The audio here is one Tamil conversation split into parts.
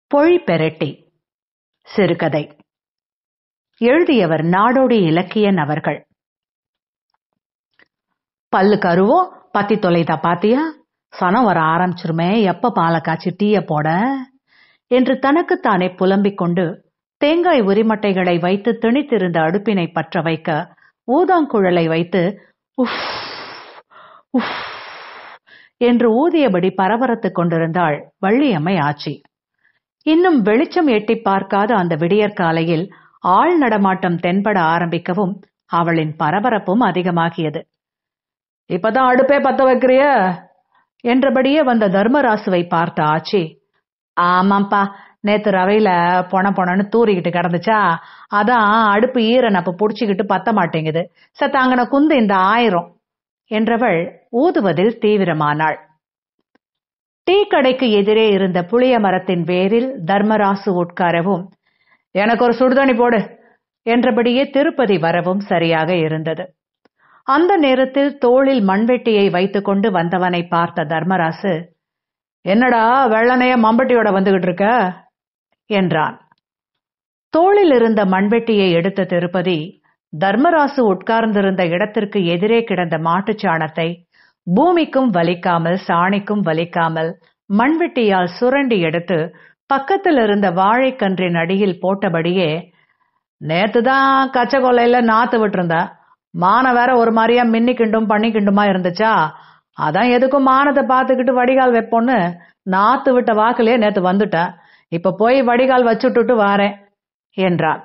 பொழி பெரட்டி சிறுகதை எழுதியவர் நாடோடி இலக்கியன் அவர்கள் பல்லு கருவோ பத்தி தொலைதா பாத்தியா சனம் வர ஆரம்பிச்சிருமே எப்ப பாலை காய்ச்சி டீய போட என்று தனக்குத்தானே புலம்பிக் கொண்டு தேங்காய் உரிமட்டைகளை வைத்து திணித்திருந்த அடுப்பினை பற்ற வைக்க ஊதாங்குழலை வைத்து உஃப் உஃப் என்று ஊதியபடி பரபரத்துக் கொண்டிருந்தாள் வள்ளியம்மை ஆச்சி இன்னும் வெளிச்சம் எட்டி பார்க்காத அந்த விடியற்காலையில் ஆள் நடமாட்டம் தென்பட ஆரம்பிக்கவும் அவளின் பரபரப்பும் அதிகமாகியது இப்பதான் அடுப்பே பத்த வைக்கிறிய என்றபடியே வந்த தர்மராசுவை பார்த்த ஆச்சி ஆமாப்பா நேத்து ரவையில பொண பொணன்னு தூறிக்கிட்டு கிடந்துச்சா அதான் அடுப்பு ஈரன் அப்ப புடிச்சுக்கிட்டு பத்த மாட்டேங்குது சத்தாங்கன குந்து இந்த ஆயிரம் என்றவள் ஊதுவதில் தீவிரமானாள் டீ கடைக்கு எதிரே இருந்த புளிய மரத்தின் வேரில் தர்மராசு உட்காரவும் எனக்கு ஒரு சுடுதண்ணி போடு என்றபடியே திருப்பதி வரவும் சரியாக இருந்தது அந்த நேரத்தில் தோளில் மண்வெட்டியை வைத்துக்கொண்டு வந்தவனை பார்த்த தர்மராசு என்னடா வெள்ளனைய மம்பட்டியோட வந்துகிட்டு இருக்க என்றான் தோளில் இருந்த மண்வெட்டியை எடுத்த திருப்பதி தர்மராசு உட்கார்ந்திருந்த இடத்திற்கு எதிரே கிடந்த மாட்டுச்சாணத்தை பூமிக்கும் வலிக்காமல் சாணிக்கும் வலிக்காமல் மண்வெட்டியால் சுரண்டி எடுத்து பக்கத்தில் இருந்த வாழைக்கன்றின் அடியில் போட்டபடியே நேத்துதான் கச்ச கொல்லையில நாத்து விட்டுருந்தா மானம் வேற ஒரு மாதிரியா மின்னி கிண்டும் பண்ணி கிண்டுமா இருந்துச்சா அதான் எதுக்கும் மானத்தை பார்த்துக்கிட்டு வடிகால் வைப்போன்னு நாத்து விட்ட வாக்குலயே நேத்து வந்துட்டேன் இப்ப போய் வடிகால் வச்சுட்டுட்டு வாரேன் என்றான்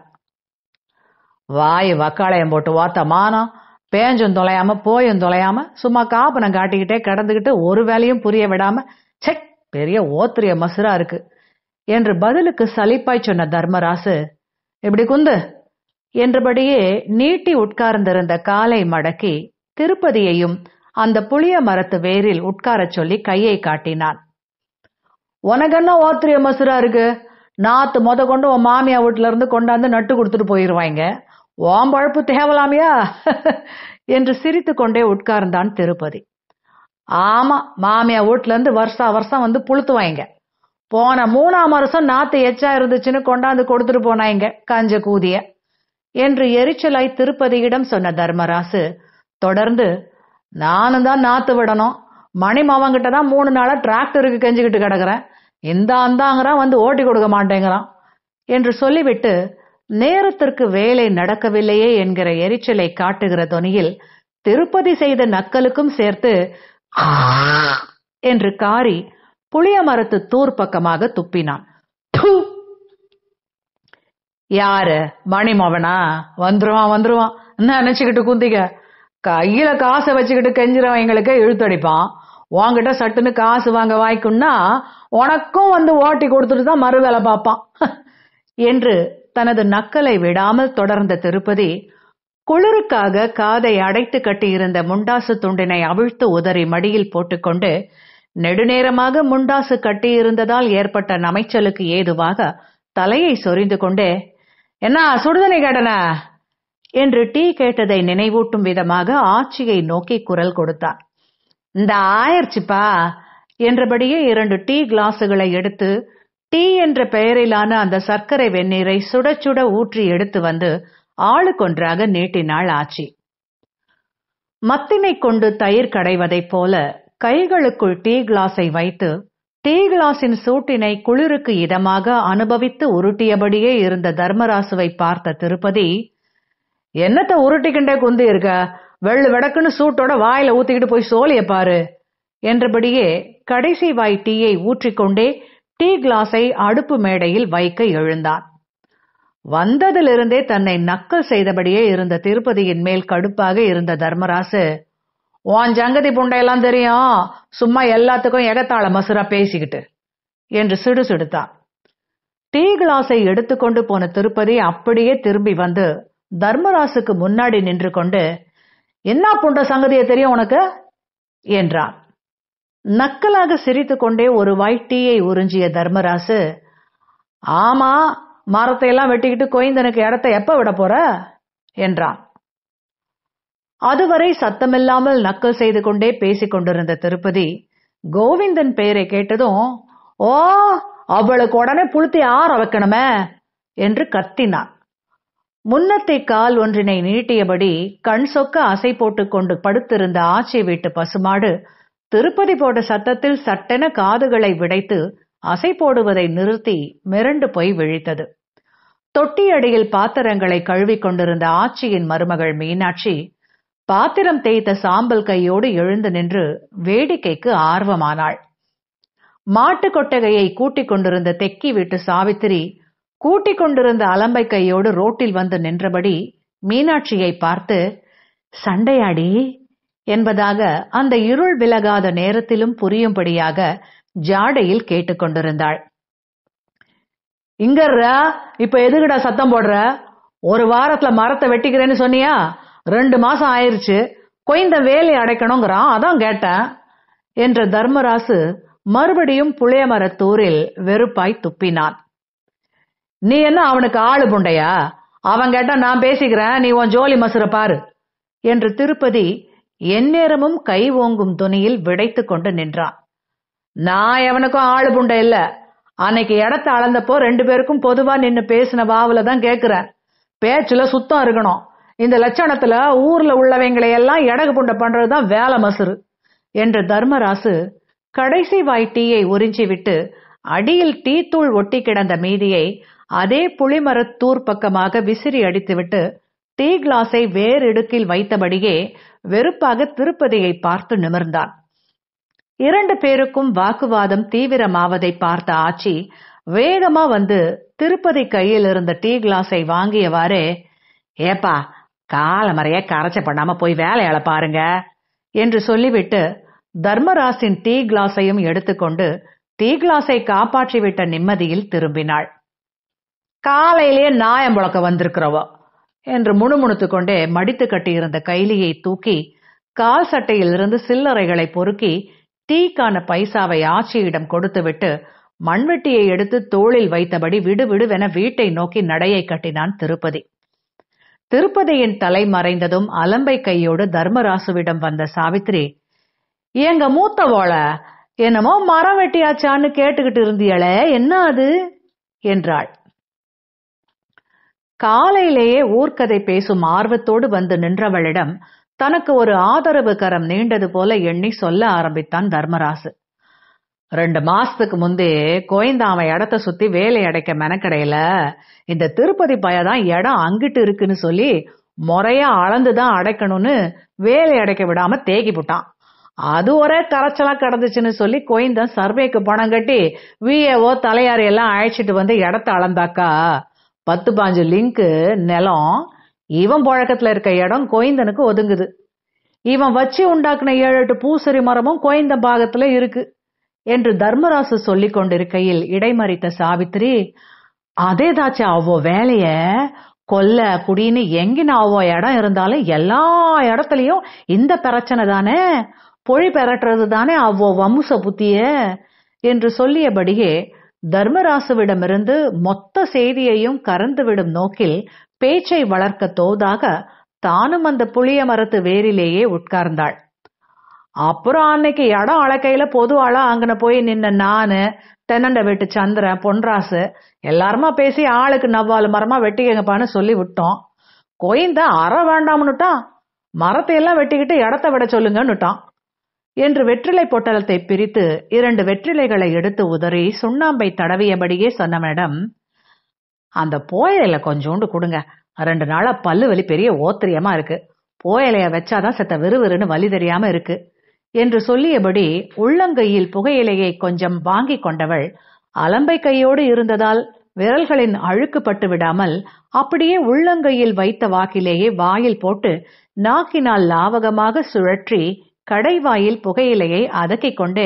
வாய் வக்காளையம் போட்டு ஓத்த மானம் பேஞ்சும் தொலையாம போயும் தொலையாம சும்மா காப்பனம் காட்டிக்கிட்டே கிடந்துகிட்டு ஒரு வேலையும் புரிய விடாம செக் பெரிய ஓத்திரிய மசுரா இருக்கு என்று பதிலுக்கு சலிப்பாய் சொன்ன தர்மராசு இப்படி குந்து என்றபடியே நீட்டி உட்கார்ந்திருந்த காலை மடக்கி திருப்பதியையும் அந்த புளிய மரத்து வேரில் உட்காரச் சொல்லி கையை காட்டினான் உனக்கென்ன ஓத்திரிய மசுரா இருக்கு நாத்து மொத கொண்டு உன் மாமியா வீட்டுல இருந்து கொண்டாந்து நட்டு கொடுத்துட்டு போயிருவாங்க ஓம் பழப்பு தேவலாமியா என்று சிரித்து கொண்டே உட்கார்ந்தான் திருப்பதி ஆமா மாமியா வீட்டுல இருந்து வருஷா வருஷம் வந்து புளுத்துவாங்க போன மூணாம் வருஷம் நாத்து எச்சா இருந்துச்சுன்னு கொண்டாந்து கொடுத்துட்டு போனாங்க கஞ்ச கூதிய என்று எரிச்சலாய் திருப்பதியிடம் சொன்ன தர்மராசு தொடர்ந்து நானும் தான் நாத்து விடணும் மணிமாவங்கிட்ட தான் மூணு நாளா டிராக்டருக்கு கெஞ்சிக்கிட்டு கிடக்குறேன் இந்த அந்தாங்கிறான் வந்து ஓட்டி கொடுக்க மாட்டேங்கிறான் என்று சொல்லிவிட்டு நேரத்திற்கு வேலை நடக்கவில்லையே என்கிற எரிச்சலை காட்டுகிற தொனியில் திருப்பதி செய்த நக்கலுக்கும் சேர்த்து என்று காரி புளிய மரத்து தூர் பக்கமாக துப்பினான் யாரு மணிமவனா வந்துருவான் வந்துருவான் என்ன நினைச்சுக்கிட்டு குந்திக்க கையில காசை வச்சுக்கிட்டு கெஞ்சிறவங்களுக்கு இழுத்தடிப்பான் உன்கிட்ட சட்டுன்னு காசு வாங்க வாய்க்குன்னா உனக்கும் வந்து ஓட்டி கொடுத்துட்டு தான் மறு வேலை பார்ப்பான் என்று தனது நக்கலை விடாமல் தொடர்ந்த திருப்பதி குளிருக்காக காதை அடைத்து கட்டியிருந்த முண்டாசு துண்டினை அவிழ்த்து உதறி மடியில் போட்டுக்கொண்டு நெடுநேரமாக முண்டாசு கட்டியிருந்ததால் ஏற்பட்ட நமைச்சலுக்கு ஏதுவாக தலையை சொரிந்து கொண்டே என்ன சுடுதண்ணி கேட்டன என்று டீ கேட்டதை நினைவூட்டும் விதமாக ஆட்சியை நோக்கி குரல் கொடுத்தான் இந்த ஆயர்ச்சிப்பா என்றபடியே இரண்டு டீ கிளாஸுகளை எடுத்து டீ என்ற பெயரிலான அந்த சர்க்கரை வெந்நீரை சுட சுட ஊற்றி எடுத்து வந்து ஆளுக்கொன்றாக நீட்டினாள் ஆச்சி மத்தினை கொண்டு தயிர் கடைவதைப் போல கைகளுக்குள் டீ கிளாஸை வைத்து டீ கிளாஸின் சூட்டினை குளிருக்கு இதமாக அனுபவித்து உருட்டியபடியே இருந்த தர்மராசுவை பார்த்த திருப்பதி என்னத்த உருட்டிக்கிண்டே குந்தி இருக்க வெள்ளு வெடக்குன்னு சூட்டோட வாயில ஊத்திக்கிட்டு போய் சோழிய பாரு என்றபடியே கடைசி வாய் டீயை ஊற்றிக்கொண்டே டீ கிளாஸை அடுப்பு மேடையில் வைக்க எழுந்தான் வந்ததிலிருந்தே தன்னை நக்கல் செய்தபடியே இருந்த திருப்பதியின் மேல் கடுப்பாக இருந்த தர்மராசு உன் ஜங்கதி புண்டையெல்லாம் தெரியும் சும்மா எல்லாத்துக்கும் எகத்தாள மசுரா பேசிக்கிட்டு என்று சிடுசிடுத்தான் டீ கிளாஸை எடுத்துக்கொண்டு போன திருப்பதி அப்படியே திரும்பி வந்து தர்மராசுக்கு முன்னாடி நின்று கொண்டு என்ன புண்ட சங்கதியை தெரியும் உனக்கு என்றான் நக்கலாக சிரித்து கொண்டே ஒரு வாய் டீயை உறிஞ்சிய தர்மராசு ஆமா மரத்தை எல்லாம் வெட்டிக்கிட்டு கோயந்தனுக்கு இடத்த எப்ப விட போற என்றான் அதுவரை சத்தமில்லாமல் நக்கல் செய்து கொண்டே பேசிக் கொண்டிருந்த திருப்பதி கோவிந்தன் பெயரை கேட்டதும் ஓ அவளுக்கு உடனே புளுத்தி ஆற வைக்கணுமே என்று கத்தினான் முன்னத்தை கால் ஒன்றினை நீட்டியபடி கண் சொக்க அசை போட்டுக் கொண்டு படுத்திருந்த ஆச்சி வீட்டு பசுமாடு திருப்பதி போட்ட சத்தத்தில் சட்டென காதுகளை விடைத்து அசை போடுவதை நிறுத்தி மிரண்டு போய் விழித்தது தொட்டி அடியில் பாத்திரங்களை கழுவிக் கொண்டிருந்த ஆச்சியின் மருமகள் மீனாட்சி பாத்திரம் தேய்த்த சாம்பல் கையோடு எழுந்து நின்று வேடிக்கைக்கு ஆர்வமானாள் மாட்டு கொட்டகையை கூட்டிக் கொண்டிருந்த தெக்கி வீட்டு சாவித்திரி கூட்டிக் கொண்டிருந்த அலம்பை கையோடு ரோட்டில் வந்து நின்றபடி மீனாட்சியை பார்த்து சண்டையாடி என்பதாக அந்த இருள் விலகாத நேரத்திலும் புரியும்படியாக ஜாடையில் கேட்டுக்கொண்டிருந்தாள் இங்கர்ரா இப்ப எதுக்குடா சத்தம் போடுற ஒரு வாரத்துல மரத்தை வெட்டிக்கிறேன்னு சொன்னியா ரெண்டு மாசம் ஆயிருச்சு கொய்ந்த வேலை அடைக்கணுங்கிறான் அதான் கேட்டேன் என்ற தர்மராசு மறுபடியும் புளிய மரத்தூரில் வெறுப்பாய் துப்பினான் நீ என்ன அவனுக்கு ஆளு புண்டையா அவன் கேட்டா நான் பேசிக்கிறேன் நீ உன் ஜோலி மசுர பாரு என்று திருப்பதி எந்நேரமும் கை ஓங்கும் துணியில் விடைத்துக் கொண்டு நின்றான் நான் எவனுக்கும் ஆளு புண்டை இல்ல அன்னைக்கு இடத்த அளந்தப்போ ரெண்டு பேருக்கும் பொதுவா நின்னு பேசின வாவுல தான் கேக்குறேன் பேச்சுல சுத்தம் இருக்கணும் இந்த லட்சணத்துல ஊர்ல உள்ளவங்களை எல்லாம் எடகு புண்டை பண்றதுதான் வேலை மசுறு என்று தர்மராசு கடைசி வாய் டீயை உறிஞ்சி விட்டு அடியில் டீ தூள் ஒட்டி கிடந்த மீதியை அதே புளிமரத்தூர் பக்கமாக விசிறி அடித்துவிட்டு டீ கிளாஸை வேறு இடுக்கில் வைத்தபடியே வெறுப்பாக திருப்பதியை பார்த்து நிமிர்ந்தான் இரண்டு பேருக்கும் வாக்குவாதம் தீவிரமாவதை பார்த்த ஆச்சி வேகமா வந்து திருப்பதி கையில் இருந்த டீ கிளாஸை வாங்கியவாறே ஏப்பா காலமறைய கரைச்ச பண்ணாம போய் வேலையாள பாருங்க என்று சொல்லிவிட்டு தர்மராசின் டீ கிளாஸையும் எடுத்துக்கொண்டு டீ கிளாஸை காப்பாற்றிவிட்ட நிம்மதியில் திரும்பினாள் காலையிலேயே நாயம் புழக்க வந்திருக்கிறவோ என்று முணுமுணுத்துக் கொண்டே மடித்து கட்டியிருந்த கைலியை தூக்கி கால் சட்டையிலிருந்து சில்லறைகளை பொறுக்கி டீக்கான பைசாவை ஆட்சியிடம் கொடுத்துவிட்டு மண்வெட்டியை எடுத்து தோளில் வைத்தபடி விடுவிடுவென வீட்டை நோக்கி நடையை கட்டினான் திருப்பதி திருப்பதியின் தலை மறைந்ததும் அலம்பை கையோடு தர்மராசுவிடம் வந்த சாவித்ரி எங்க மூத்தவோள என்னமோ மரம் வெட்டியாச்சான்னு கேட்டுக்கிட்டு இருந்தியளே என்ன அது என்றாள் காலையிலேயே ஊர்க்கதை பேசும் ஆர்வத்தோடு வந்து நின்றவளிடம் தனக்கு ஒரு ஆதரவு கரம் நீண்டது போல எண்ணி சொல்ல ஆரம்பித்தான் தர்மராசு ரெண்டு மாசத்துக்கு முந்தே கோயந்தாம இடத்த சுத்தி வேலை அடைக்க மெனக்கடையில இந்த திருப்பதி பயதான் இடம் அங்கிட்டு இருக்குன்னு சொல்லி முறையா அளந்துதான் அடைக்கணும்னு வேலை அடைக்க விடாம தேக்கி போட்டான் அது ஒரே கரைச்சலா கிடந்துச்சுன்னு சொல்லி கோயந்தன் சர்வேக்கு பணம் கட்டி விஏஓ தலையாரி எல்லாம் அழைச்சிட்டு வந்து இடத்த அளந்தாக்கா பத்து பாஞ்சு லிங்க் நிலம் இவன் புழக்கத்துல இருக்க இடம் கோயந்தனுக்கு ஒதுங்குது இவன் வச்சு உண்டாக்குன ஏழு எட்டு பூசரி மரமும் கோயந்த பாகத்துல இருக்கு என்று தர்மராசு சொல்லிக் கொண்டிருக்கையில் இடைமறித்த சாவித்திரி அதேதாச்சும் அவ்வளோ வேலைய கொல்ல குடின்னு எங்கின அவ்வளோ இடம் இருந்தாலும் எல்லா இடத்துலயும் இந்த பிரச்சனை தானே பொழி பெறட்டுறது தானே அவ்வளோ வம்ச புத்திய என்று சொல்லியபடியே தர்மராசுவிடமிருந்து மொத்த செய்தியையும் கறந்துவிடும் நோக்கில் பேச்சை வளர்க்க தோதாக தானும் அந்த புளிய மரத்து வேரிலேயே உட்கார்ந்தாள் அப்புறம் அன்னைக்கு இடம் அளக்கையில பொது ஆளா அங்கன போய் நின்ன நானு தென்னண்ட வீட்டு சந்திரன் பொன்ராசு எல்லாருமா பேசி ஆளுக்கு நவ்வாலு மரமா வெட்டிக்கங்கப்பான்னு சொல்லி விட்டோம் கோயிந்த அற வேண்டாம்னுட்டான் மரத்தை எல்லாம் வெட்டிக்கிட்டு இடத்த விட சொல்லுங்கன்னுட்டான் என்று வெற்றிலை பொட்டலத்தை பிரித்து இரண்டு வெற்றிலைகளை எடுத்து உதறி சுண்ணாம்பை தடவியபடியே சொன்ன மேடம் அந்த போயலையில கொஞ்சோண்டு கொடுங்க ரெண்டு நாளா பல்லு வலி பெரிய ஓத்திரியமா இருக்கு போயலைய வச்சாதான் செத்த விறுவிறுன்னு வலி தெரியாம இருக்கு என்று சொல்லியபடி உள்ளங்கையில் புகையிலையை கொஞ்சம் வாங்கி கொண்டவள் அலம்பை கையோடு இருந்ததால் விரல்களின் அழுக்கு பட்டு விடாமல் அப்படியே உள்ளங்கையில் வைத்த வாக்கிலேயே வாயில் போட்டு நாக்கினால் லாவகமாக சுழற்றி கடைவாயில் புகையிலையை அதக்கிக் கொண்டே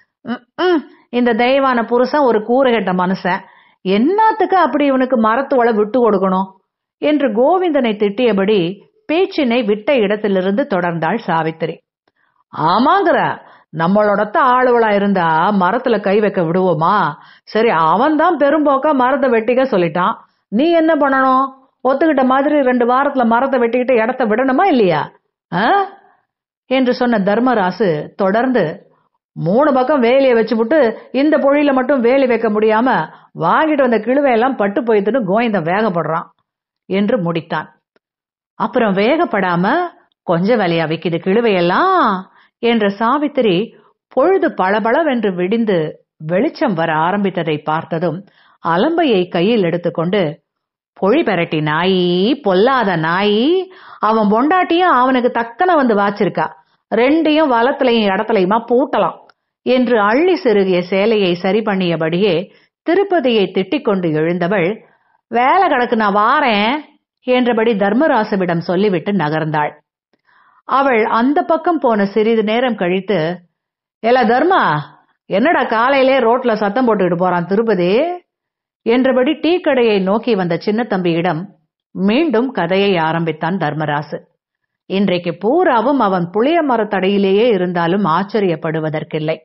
இந்த தெய்வான புருஷன் ஒரு கூறுகெட்ட மனுஷன் என்னத்துக்கு அப்படி இவனுக்கு மரத்துவளை விட்டு கொடுக்கணும் என்று கோவிந்தனை திட்டியபடி பேச்சினை விட்ட இடத்திலிருந்து தொடர்ந்தாள் சாவித்திரி ஆமாங்கிற நம்மளோடத்த ஆளுவளா இருந்தா மரத்துல கை வைக்க விடுவோமா சரி அவன் தான் பெரும்போக்கா மரத்தை வெட்டிக்க சொல்லிட்டான் நீ என்ன பண்ணணும் ஒத்துக்கிட்ட மாதிரி ரெண்டு வாரத்துல மரத்தை வெட்டிக்கிட்டு இடத்த விடணுமா இல்லையா என்று சொன்ன தர்மராசு தொடர்ந்து மூணு பக்கம் வேலியை வச்சுப்புட்டு இந்த பொழியில மட்டும் வேலி வைக்க முடியாம வாங்கிட்டு வந்த கிழுவையெல்லாம் பட்டு போயிட்டுன்னு கோவிந்தன் வேகப்படுறான் என்று முடித்தான் அப்புறம் வேகப்படாம கொஞ்ச வேலையா விக்குது கிழுவையெல்லாம் என்ற சாவித்திரி பொழுது பளபளவென்று விடிந்து வெளிச்சம் வர ஆரம்பித்ததை பார்த்ததும் அலம்பையை கையில் எடுத்துக்கொண்டு பொழி பெரட்டி நாயி பொல்லாத நாயி அவன் பொண்டாட்டியும் அவனுக்கு தக்கன வந்து வாச்சிருக்கா ரெண்டையும் வலத்திலையும் இடத்துலையுமா பூட்டலாம் என்று அள்ளி செருகிய சேலையை சரி பண்ணியபடியே திருப்பதியை திட்டிக் கொண்டு எழுந்தவள் வேலை கிடக்கு நான் வாரேன் என்றபடி தர்மராசுவிடம் சொல்லிவிட்டு நகர்ந்தாள் அவள் அந்த பக்கம் போன சிறிது நேரம் கழித்து எல தர்மா என்னடா காலையிலே ரோட்ல சத்தம் போட்டுக்கிட்டு போறான் திருப்பதி என்றபடி டீ கடையை நோக்கி வந்த சின்ன தம்பியிடம் மீண்டும் கதையை ஆரம்பித்தான் தர்மராசு இன்றைக்கு பூராவும் அவன் புளிய மரத்தடையிலேயே இருந்தாலும் ஆச்சரியப்படுவதற்கில்லை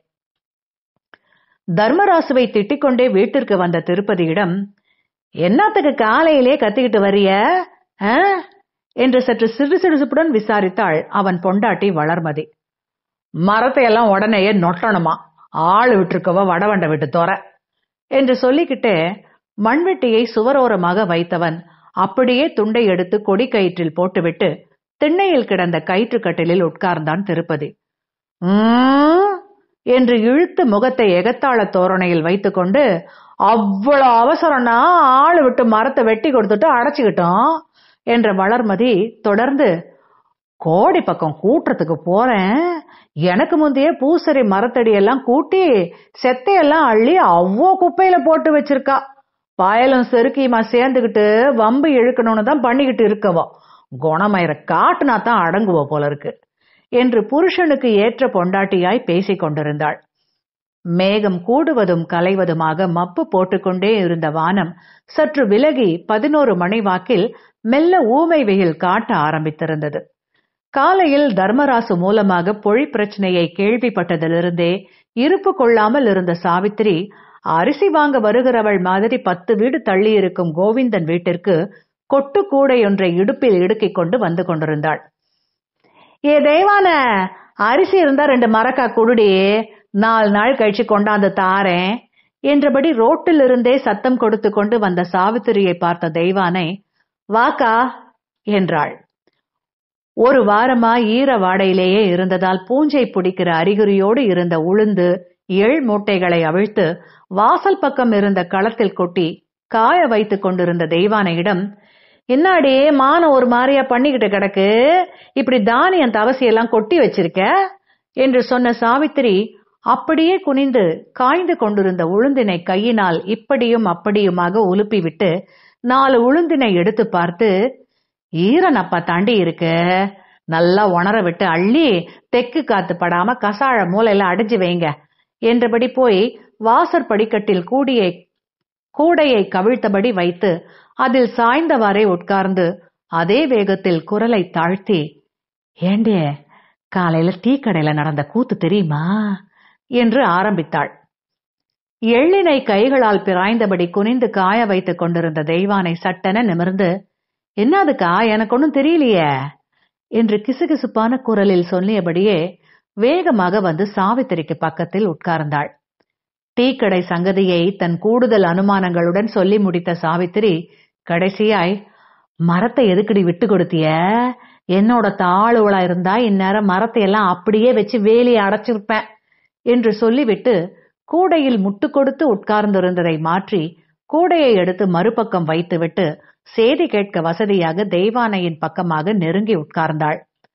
தர்மராசுவை திட்டிக்கொண்டே வீட்டிற்கு வந்த திருப்பதியிடம் என்னத்துக்கு காலையிலே கத்திக்கிட்டு வரிய ஆ? என்று சற்று சிறு சிறுசுப்புடன் விசாரித்தாள் அவன் பொண்டாட்டி வளர்மதி மரத்தை எல்லாம் உடனேயே நொட்டணுமா ஆள் விட்டுருக்கவ வடவண்ட விட்டு தோற என்று சொல்லிக்கிட்டே மண்வெட்டியை சுவரோரமாக வைத்தவன் அப்படியே துண்டை எடுத்து கொடி கயிற்றில் போட்டுவிட்டு திண்ணையில் கிடந்த கயிற்று கட்டிலில் உட்கார்ந்தான் திருப்பதி "உம்" என்று இழுத்து முகத்தை எகத்தாள தோரணையில் வைத்துக்கொண்டு அவ்வளவு அவசரம்னா ஆளு விட்டு மரத்தை வெட்டி கொடுத்துட்டு அடைச்சுக்கிட்டோம் என்ற வளர்மதி தொடர்ந்து கோடி பக்கம் கூட்டுறதுக்கு போறேன் எனக்கு முந்தைய பூசரி மரத்தடி எல்லாம் கூட்டி செத்தையெல்லாம் அள்ளி அவ்வளோ குப்பையில போட்டு வச்சிருக்கா பாயலும் செருக்கியுமா சேர்ந்துகிட்டு வம்பு இழுக்கணும்னு தான் பண்ணிக்கிட்டு இருக்கவோ குணமயிர காட்டுனா தான் அடங்குவோ போல இருக்கு என்று புருஷனுக்கு ஏற்ற பொண்டாட்டியாய் பேசிக் கொண்டிருந்தாள் மேகம் கூடுவதும் கலைவதுமாக மப்பு போட்டுக்கொண்டே இருந்த வானம் சற்று விலகி பதினோரு மணி வாக்கில் மெல்ல ஊமை வெயில் காட்ட ஆரம்பித்திருந்தது காலையில் தர்மராசு மூலமாக பொழி பிரச்சனையை கேள்விப்பட்டதிலிருந்தே இருப்பு கொள்ளாமல் இருந்த சாவித்திரி அரிசி வாங்க வருகிறவள் மாதிரி பத்து வீடு தள்ளி இருக்கும் கோவிந்தன் வீட்டிற்கு கொட்டு கூடையொன்றை இடுப்பில் இடுக்கிக் கொண்டு வந்து கொண்டிருந்தாள் ஏ தெய்வான அரிசி இருந்தா ரெண்டு மரக்கா குடுடி நாலு நாள் கழிச்சு கொண்டாந்து தாரேன் என்றபடி ரோட்டில் இருந்தே சத்தம் கொடுத்து கொண்டு வந்த சாவித்திரியை பார்த்த தெய்வானை வாக்கா என்றாள் ஒரு வாரமா ஈர வாடையிலேயே இருந்ததால் பூஞ்சை பிடிக்கிற அறிகுறியோடு இருந்த உளுந்து எள் மூட்டைகளை அவிழ்த்து வாசல் பக்கம் இருந்த களத்தில் கொட்டி காய வைத்துக் கொண்டிருந்த தெய்வானையிடம் என்னாடி மானம் ஒரு மாதிரியா பண்ணிக்கிட்டு கிடக்கு இப்படி தானியம் தவசியெல்லாம் கொட்டி வச்சிருக்க என்று சொன்ன சாவித்திரி அப்படியே குனிந்து காய்ந்து கொண்டிருந்த உளுந்தினை கையினால் இப்படியும் அப்படியுமாக உலுப்பிவிட்டு நாலு உளுந்தினை எடுத்து பார்த்து ஈரனப்பா தாண்டி இருக்கு நல்லா உணர விட்டு அள்ளி தெக்கு காத்து படாம கசாழ மூலையில அடைஞ்சு வைங்க என்றபடி போய் வாசற் படிக்கட்டில் கூடியை கூடையை கவிழ்த்தபடி வைத்து அதில் சாய்ந்தவாறே உட்கார்ந்து அதே வேகத்தில் குரலை தாழ்த்தி ஏண்டே காலையில டீ கடையில நடந்த கூத்து தெரியுமா என்று ஆரம்பித்தாள் எள்ளினை கைகளால் பிராய்ந்தபடி குனிந்து காய வைத்துக் கொண்டிருந்த தெய்வானை சட்டென நிமிர்ந்து என்னதுக்கா எனக்கு ஒன்றும் தெரியலையே என்று கிசுகிசுப்பான குரலில் சொல்லியபடியே வேகமாக வந்து சாவித்திரிக்கு பக்கத்தில் உட்கார்ந்தாள் டீக்கடை சங்கதியை தன் கூடுதல் அனுமானங்களுடன் சொல்லி முடித்த சாவித்திரி கடைசியாய் மரத்தை எதுக்குடி விட்டு கொடுத்திய என்னோட தாளுவளா இருந்தா இந்நேரம் மரத்தை எல்லாம் அப்படியே வச்சு வேலியை அடைச்சிருப்பேன் என்று சொல்லிவிட்டு கூடையில் முட்டு கொடுத்து உட்கார்ந்திருந்ததை மாற்றி கூடையை எடுத்து மறுபக்கம் வைத்துவிட்டு செய்தி கேட்க வசதியாக தெய்வானையின் பக்கமாக நெருங்கி உட்கார்ந்தாள்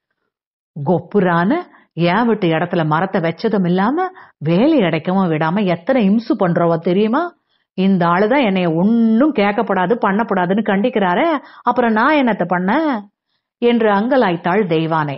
கொப்புரான ஏன் விட்டு இடத்துல மரத்தை வச்சதும் இல்லாம வேலி அடைக்கவும் விடாம எத்தனை இம்சு பண்றவ தெரியுமா இந்த ஆளுதான் என்னைய ஒன்னும் கேட்கப்படாது பண்ணப்படாதுன்னு கண்டிக்கிறாரே அப்புறம் நான் என்னத்த பண்ண என்று அங்கலாய்த்தாள் தெய்வானை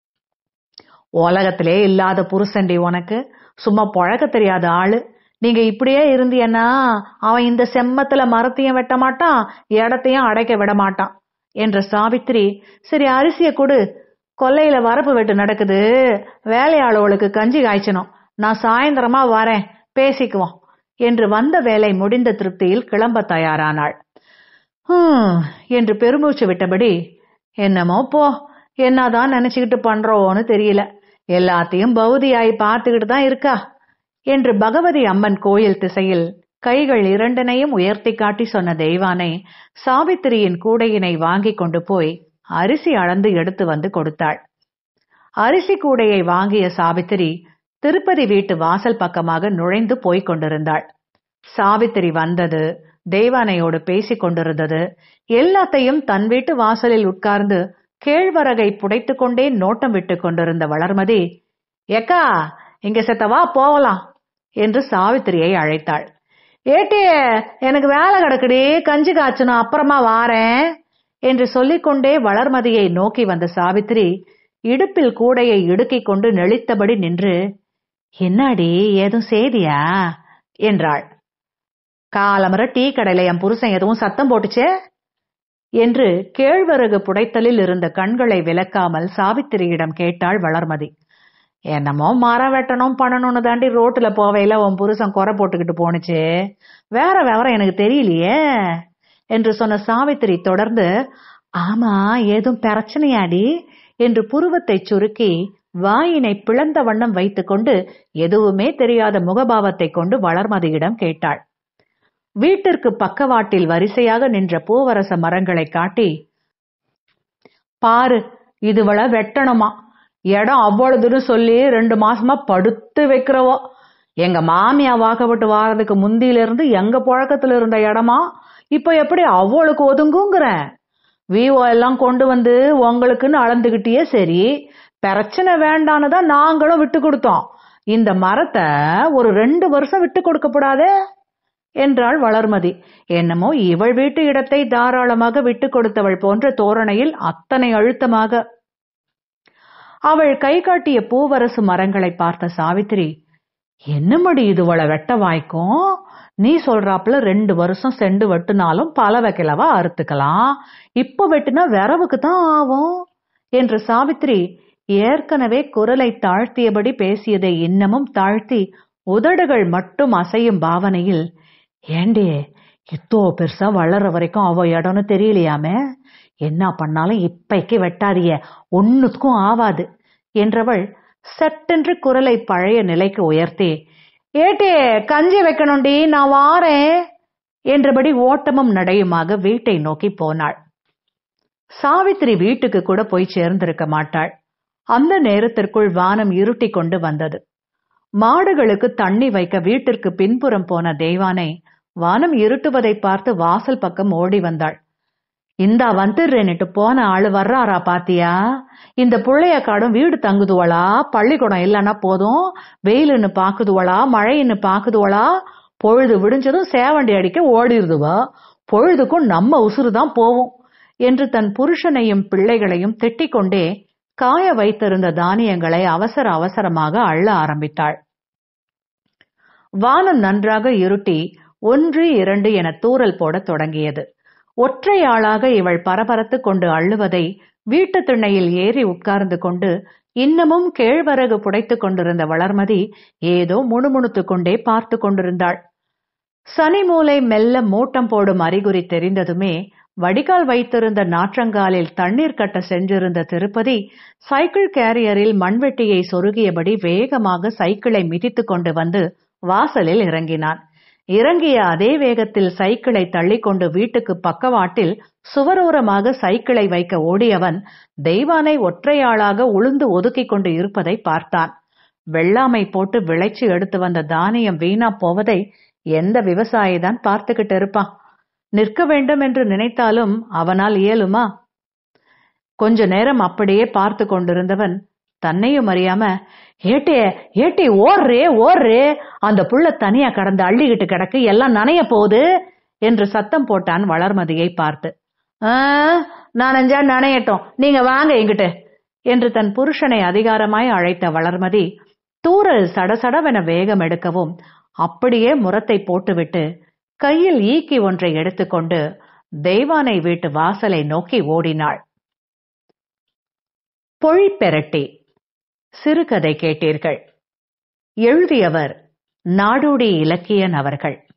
உலகத்திலே இல்லாத புருஷண்டி உனக்கு சும்மா பழக்க தெரியாத ஆளு நீங்க இப்படியே இருந்தீன்னா அவன் இந்த செம்மத்துல மரத்தையும் வெட்ட மாட்டான் இடத்தையும் அடைக்க விட மாட்டான் என்ற சாவித்திரி சரி அரிசிய கொடு கொல்லையில வரப்பு வெட்டு நடக்குது வேலையாளர்களுக்கு கஞ்சி காய்ச்சணும் நான் சாயந்தரமா வரேன் பேசிக்குவோம் என்று வந்த வேலை முடிந்த திருப்தியில் கிளம்ப தயாரானாள் ஹம் என்று பெருமூச்சு விட்டபடி என்னமோ போ என்னதான் நினைச்சுக்கிட்டு பண்றோன்னு தெரியல எல்லாத்தையும் பௌதியாய் பார்த்துக்கிட்டு தான் இருக்கா என்று பகவதி அம்மன் கோயில் திசையில் கைகள் இரண்டனையும் உயர்த்தி காட்டி சொன்ன தெய்வானை சாவித்திரியின் கூடையினை வாங்கி கொண்டு போய் அரிசி அளந்து எடுத்து வந்து கொடுத்தாள் அரிசி கூடையை வாங்கிய சாவித்திரி திருப்பதி வீட்டு வாசல் பக்கமாக நுழைந்து போய்க் கொண்டிருந்தாள் சாவித்திரி வந்தது தெய்வானையோடு பேசிக் கொண்டிருந்தது எல்லாத்தையும் தன் வீட்டு வாசலில் உட்கார்ந்து கேழ்வரகை புடைத்துக் கொண்டே நோட்டம் விட்டுக் கொண்டிருந்த வளர்மதி ஏக்கா இங்க செத்தவா போகலாம் என்று சாவித்திரியை அழைத்தாள் ஏட்டி எனக்கு வேலை கிடக்குடி கஞ்சி காய்ச்சணும் அப்புறமா வாரேன் என்று சொல்லிக்கொண்டே வளர்மதியை நோக்கி வந்த சாவித்திரி இடுப்பில் கூடையை இடுக்கிக் கொண்டு நெளித்தபடி நின்று என்னாடி ஏதும் சேதியா என்றாள் காலமர டீ கடையில என் புருஷன் எதுவும் சத்தம் போட்டுச்சே என்று கேழ்வரகு புடைத்தலில் இருந்த கண்களை விலக்காமல் சாவித்திரியிடம் கேட்டாள் வளர்மதி என்னமோ மரம் வெட்டணும் பண்ணணும்னு தாண்டி ரோட்டுல போவையில உன் புருஷன் குறை போட்டுக்கிட்டு போனுச்சு வேற விவரம் எனக்கு தெரியலையே என்று சொன்ன சாவித்திரி தொடர்ந்து ஆமா ஏதும் பிரச்சனையாடி என்று புருவத்தை சுருக்கி வாயினை பிளந்த வண்ணம் வைத்துக்கொண்டு எதுவுமே தெரியாத முகபாவத்தை கொண்டு வளர்மதியிடம் கேட்டாள் வீட்டிற்கு பக்கவாட்டில் வரிசையாக நின்ற பூவரச மரங்களை காட்டி பாரு இதுவள வெட்டணுமா இடம் அவ்வளவுன்னு சொல்லி ரெண்டு மாசமா படுத்து வைக்கிறவோ எங்க மாமியா வாக்கப்பட்டு வாரதுக்கு முந்தியில இருந்து எங்க புழக்கத்துல இருந்த இடமா இப்ப எப்படி அவளுக்கு ஒதுங்குங்கிற விவோ எல்லாம் கொண்டு வந்து உங்களுக்குன்னு அளந்துகிட்டியே சரி பிரச்சனை வேண்டான்னு தான் நாங்களும் விட்டு கொடுத்தோம் இந்த மரத்தை ஒரு ரெண்டு வருஷம் விட்டு கொடுக்கப்படாதே என்றாள் வளர்மதி என்னமோ இவள் வீட்டு இடத்தை தாராளமாக விட்டு கொடுத்தவள் போன்ற தோரணையில் அத்தனை அழுத்தமாக அவள் கை காட்டிய பூவரசு மரங்களை பார்த்த சாவித்திரி என்னமடி இதுவள வெட்ட வாய்க்கும் நீ சொல்றாப்புல ரெண்டு வருஷம் செண்டு வெட்டுனாலும் பல வைக்கலவா அறுத்துக்கலாம் இப்ப வெட்டினா விரவுக்கு தான் ஆகும் என்று சாவித்திரி ஏற்கனவே குரலை தாழ்த்தியபடி பேசியதை இன்னமும் தாழ்த்தி உதடுகள் மட்டும் அசையும் பாவனையில் ஏண்டி இத்தோ பெருசா வளர்ற வரைக்கும் அவ இடம்னு தெரியலையாமே என்ன பண்ணாலும் இப்பைக்கு வெட்டாதிய ஒன்னுக்கும் ஆவாது என்றவள் சட்டென்று குரலை பழைய நிலைக்கு உயர்த்தி ஏட்டே கஞ்சி வைக்கணும்டி நான் வாரேன் என்றபடி ஓட்டமும் நடையுமாக வீட்டை நோக்கி போனாள் சாவித்திரி வீட்டுக்கு கூட போய் சேர்ந்திருக்க மாட்டாள் அந்த நேரத்திற்குள் வானம் இருட்டி கொண்டு வந்தது மாடுகளுக்கு தண்ணி வைக்க வீட்டிற்கு பின்புறம் போன தெய்வானை வானம் இருட்டுவதை பார்த்து வாசல் பக்கம் ஓடி வந்தாள் இந்தா வந்துடுறேன்னுட்டு போன ஆளு வர்றாரா பாத்தியா இந்த புள்ளைய காடும் வீடு தங்குதுவளா பள்ளிக்கூடம் இல்லைன்னா போதும் வெயிலுன்னு பாக்குதுவளா மழைன்னு பாக்குதுவளா பொழுது விடிஞ்சதும் சேவண்டி அடிக்க ஓடிடுதுவா பொழுதுக்கும் நம்ம உசுறு தான் போவோம் என்று தன் புருஷனையும் பிள்ளைகளையும் திட்டிக்கொண்டே காய வைத்திருந்த தானியங்களை அவசர அவசரமாக அள்ள ஆரம்பித்தாள் வானம் நன்றாக இருட்டி ஒன்று இரண்டு என தூறல் போடத் தொடங்கியது ஒற்றை ஆளாக இவள் பரபரத்து கொண்டு அள்ளுவதை வீட்டு திண்ணையில் ஏறி உட்கார்ந்து கொண்டு இன்னமும் கேழ்வரகு புடைத்துக் கொண்டிருந்த வளர்மதி ஏதோ முணுமுணுத்துக் கொண்டே பார்த்து கொண்டிருந்தாள் சனிமூலை மெல்ல மூட்டம் போடும் அறிகுறி தெரிந்ததுமே வடிகால் வைத்திருந்த நாற்றங்காலில் தண்ணீர் கட்ட சென்றிருந்த திருப்பதி சைக்கிள் கேரியரில் மண்வெட்டியை சொருகியபடி வேகமாக சைக்கிளை மிதித்துக் கொண்டு வந்து வாசலில் இறங்கினான் இறங்கிய அதே வேகத்தில் சைக்கிளை தள்ளிக்கொண்டு வீட்டுக்கு பக்கவாட்டில் சுவரோரமாக சைக்கிளை வைக்க ஓடியவன் தெய்வானை ஒற்றையாளாக உளுந்து ஒதுக்கிக் கொண்டு இருப்பதை பார்த்தான் வெள்ளாமை போட்டு விளைச்சு எடுத்து வந்த தானியம் வீணா போவதை எந்த விவசாயிதான் பார்த்துக்கிட்டு இருப்பான் நிற்க வேண்டும் என்று நினைத்தாலும் அவனால் இயலுமா கொஞ்ச நேரம் அப்படியே பார்த்து கொண்டிருந்தவன் தன்னையும் அறியாம ஏட்டே ஏட்டி ஓடுறே ஓடுறே அந்த புள்ள தனியா கடந்து அள்ளிக்கிட்டு கிடக்கு எல்லாம் நனைய போகுது என்று சத்தம் போட்டான் வளர்மதியை பார்த்து நனைஞ்சா நனையட்டும் நீங்க வாங்க எங்கிட்டு என்று தன் புருஷனை அதிகாரமாய் அழைத்த வளர்மதி தூரல் சடசடவென வேகம் எடுக்கவும் அப்படியே முரத்தை போட்டுவிட்டு கையில் ஈக்கி ஒன்றை எடுத்துக்கொண்டு தெய்வானை வீட்டு வாசலை நோக்கி ஓடினாள் பொழிப்பெரட்டி சிறுகதை கேட்டீர்கள் எழுதியவர் நாடோடி இலக்கியன் அவர்கள்